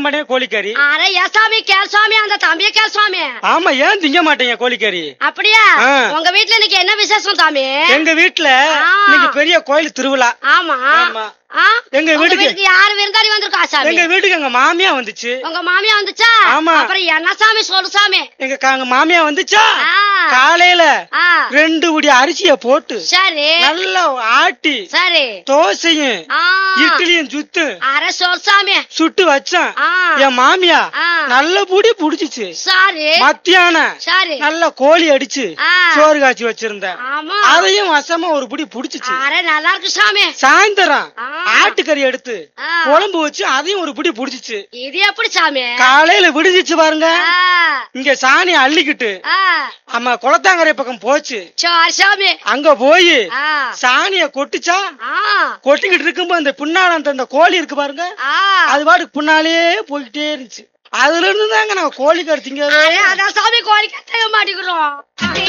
மாட்டேங்க கோழிக்கறி அட ஏன் சாமி கேள் சாமி அந்த தம்பிய கேள் சாமி ஆமா ஏன் திங்க மாட்டேங்க கோழிக்கறி அப்படியா ஆ. உங்க வீட்ல இன்னைக்கு என்ன விசேஷம் சாமி எங்க வீட்டுல ஆ. இன்னைக்கு பெரிய கோயில் திருவிழா ஆமா ஆமா. ஆ? எங்க உங்க வீட்டுக்கு- வீட்டுக்கு யாரு விருந்தாளி வந்திருக்கா சாமி எங்க வீட்டுக்கு எங்க மாமியா வந்துச்சு உங்க மாமியா வந்துச்சா ஆமா. அப்புறம் என்ன சாமி சொல்லு சாமி எங்க கா- எங்க மாமியா வந்துச்சா ஆ. காலையில ஆ. ரெண்டு உடி அரிசிய போட்டு சரி நல்லா ஆட்டி சரி தோசையும் ஆ. இட்லியும் சுத்து அட சொல் சாமி சுட்டு வச்சேன் ஆ. என் மாமியா ஆ. நல்ல புடி புடிச்சிச்சு சரி மத்தியானம் சரி நல்ல கோழி அடிச்சு ஆ. சோறு காய்ச்சி வச்சிருந்தேன் ஆமா அதையும் வசமா ஒரு புடி புடிச்சிச்சு அட நல்லா இருக்கு சாமி சாயந்தரம் ஆ. ஆட்டுக்கறி எடுத்து ஆ. குழம்பு வச்சு அதையும் ஒரு புடி புடிச்சிச்சு இது எப்படி சாமி காலையில விடுதிச்சு பாருங்க ஆ. இங்க சாணி அள்ளிக்கிட்டு ஆ. ஆமா குளத்தாங்கரை பக்கம் போச்சு சரி சாமி அங்க போய் ஆ. சாணிய கொட்டுச்சா ஆ. கொட்டிக்கிட்டு இருக்கும்போது அந்த பின்னால அந்த அந்த கோழி இருக்கு பாருங்க ஆ. அது பாட்டுக்கு பின்னாலே போய்கிட்டே இருந்துச்சு அதுல இருந்து தாங்க நாங்க கோழி கருத்திங்க அட, அதான் சாமி கோழி கத்த மாட்டேங்கிறோம்